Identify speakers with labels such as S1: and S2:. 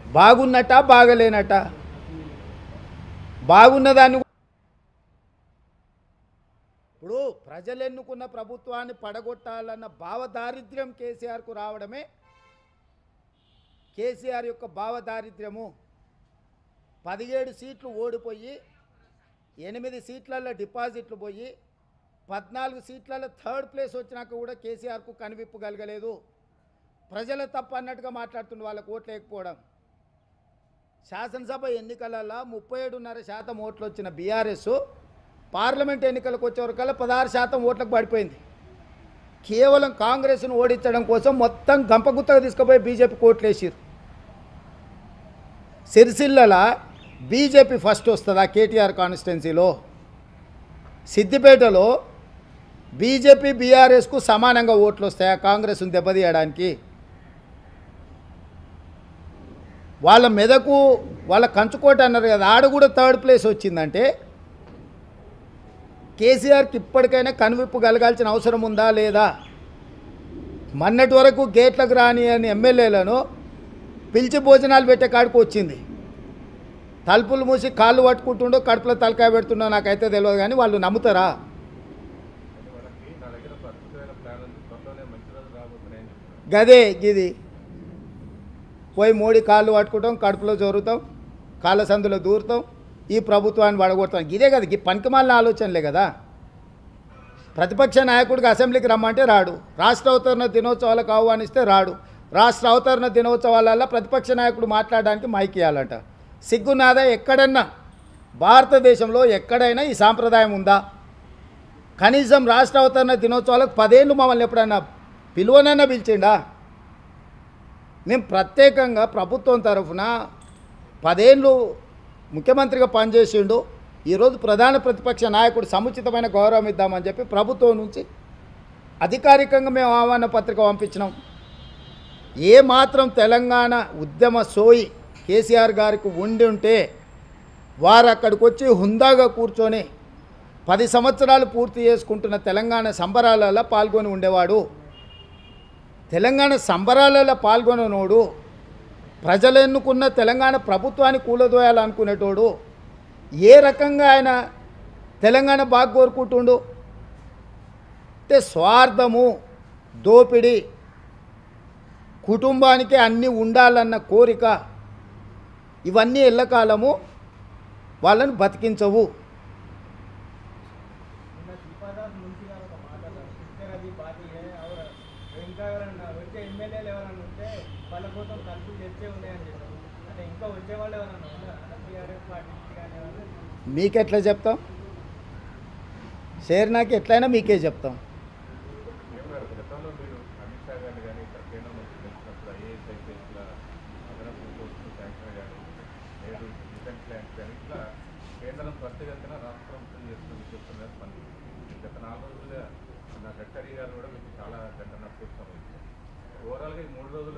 S1: బాగున్నట బాగలేనట బాగున్నదాన్ని ఇప్పుడు ప్రజలు ఎన్నుకున్న ప్రభుత్వాన్ని పడగొట్టాలన్న భావదారిద్ర్యం కేసీఆర్కు రావడమే కేసీఆర్ యొక్క భావదారిద్ర్యము పదిహేడు సీట్లు ఓడిపోయి ఎనిమిది సీట్లలో డిపాజిట్లు పోయి పద్నాలుగు సీట్లలో థర్డ్ ప్లేస్ వచ్చినాక కూడా కేసీఆర్కు కనివిప్పు కలగలేదు ప్రజల తప్పు అన్నట్టుగా మాట్లాడుతున్న వాళ్ళకు ఓట్లు లేకపోవడం శాసనసభ ఎన్నికలలో ముప్పై ఏడున్నర శాతం ఓట్లు వచ్చిన బీఆర్ఎస్ పార్లమెంట్ ఎన్నికలకు వచ్చేవరకల్లా పదహారు శాతం ఓట్లకు పడిపోయింది కేవలం కాంగ్రెస్ను ఓడించడం కోసం మొత్తం గంపగుత్తగా తీసుకుపోయి బీజేపీ కోట్లు వేసారు సిరిసిల్లల బీజేపీ ఫస్ట్ వస్తుందా కేటీఆర్ కాన్స్టిట్యున్సీలో సిద్దిపేటలో బీజేపీ బీఆర్ఎస్కు సమానంగా ఓట్లు వస్తాయా కాంగ్రెస్ను దెబ్బతీయడానికి వాళ్ళ మెదకు వాళ్ళ కంచుకోట అన్నారు కదా ఆడ కూడా థర్డ్ ప్లేస్ వచ్చిందంటే కేసీఆర్కి ఇప్పటికైనా కనువిప్పు కలగాల్సిన అవసరం ఉందా లేదా మొన్నటి వరకు గేట్లకు రాని అని ఎమ్మెల్యేలను పిలిచి భోజనాలు పెట్టే కాడికి వచ్చింది తలుపులు మూసి కాళ్ళు పట్టుకుంటుండో కడుపులో తలకాయ పెడుతుండో నాకైతే తెలియదు కానీ వాళ్ళు నమ్ముతారా
S2: వాళ్ళకి నా దగ్గర ఒక అద్భుతమైన ప్లాన్ ఉంది త్వరలోనే మంచి రోజులు రాబోతున్నాయని చెప్తున్నారు
S1: గదే గిది పోయి మోడీ కాళ్ళు పట్టుకుంటాం కడుపులో జోరుతాం కాళ్ళ సందులో దూరుతాం ఈ ప్రభుత్వాన్ని పడగొడతాం ఇదే కదా ఈ పనికిమాలిన ఆలోచనలే కదా ప్రతిపక్ష నాయకుడికి అసెంబ్లీకి రమ్మంటే రాడు రాష్ట్ర అవతరణ దినోత్సవాలకు ఆహ్వానిస్తే రాడు రాష్ట్ర అవతరణ దినోత్సవాలలో ప్రతిపక్ష నాయకుడు మాట్లాడడానికి మైక్ ఇవ్వాలంట సిగ్గునాదా ఎక్కడన్నా భారతదేశంలో ఎక్కడైనా ఈ సాంప్రదాయం ఉందా కనీసం రాష్ట్ర అవతరణ దినోత్సవాలకు పదేళ్ళు మమ్మల్ని ఎప్పుడన్నా పిలువనన్నా పిలిచిండా మేము ప్రత్యేకంగా ప్రభుత్వం తరఫున పదేళ్ళు ముఖ్యమంత్రిగా పనిచేసిండు ఈరోజు ప్రధాన ప్రతిపక్ష నాయకుడు సముచితమైన గౌరవం ఇద్దామని చెప్పి ప్రభుత్వం నుంచి అధికారికంగా మేము ఆహ్వాన పత్రిక పంపించినాం ఏ మాత్రం తెలంగాణ ఉద్యమ సోయి కేసీఆర్ గారికి ఉండి ఉంటే వారు అక్కడికి వచ్చి హుందాగా కూర్చొని పది సంవత్సరాలు పూర్తి చేసుకుంటున్న తెలంగాణ సంబరాలలో పాల్గొని ఉండేవాడు తెలంగాణ సంబరాలలో పాల్గొననోడు ప్రజలు ఎన్నుకున్న తెలంగాణ ప్రభుత్వాన్ని కూలదోయాలనుకునేటోడు ఏ రకంగా ఆయన తెలంగాణ బాగా కోరుకుంటుండు అంటే స్వార్థము దోపిడి కుటుంబానికి అన్నీ ఉండాలన్న కోరిక ఇవన్నీ ఎల్లకాలము వాళ్ళని బతికించవు
S3: నిన్న దీపాదాస్ మున్సి గారు ఒక మాట అన్నారు పిక్చర్ అది పార్టీ ఏ ఎవరు ఇంకా ఎవరన్నా వచ్చే ఎమ్మెల్యేలు ఎవరన్నా ఉంటే వాళ్ళ కోసం కలిసి చర్చే ఉన్నాయని చెప్పారు అంటే ఇంకా వచ్చే వాళ్ళు ఎవరన్నా ఉన్నారా టీఆర్ఎస్ పార్టీ నుంచి కానీ ఎవరు
S1: మీకెట్లా చెప్తాం షేర్ నాకు ఎట్లయినా మీకే చెప్తాం
S2: ఏం గారు గతంలో మీరు అమిత్ షా గారిని కానీ ఇక్కడ కేంద్ర మంత్రి కలిసినప్పుడు ఐఏఎస్ ఐపీఎస్ల అదనపు పోస్టులు శాంక్షన్ కానీ నేడు డిఫెన్స్ ల్యాండ్స్ కానీ ఇట్లా కేంద్రం త్వరితగతిన రాష్ట్ర ప్రభుత్వం చేస్తున్న చెప్తున్నారు మళ్ళీ గత నాలుగు రోజులుగా నా గడ్కరీ గారు కూడా మీకు చాలా గంట నష్టం ఓవరాల్గా ఈ మూడు రోజులు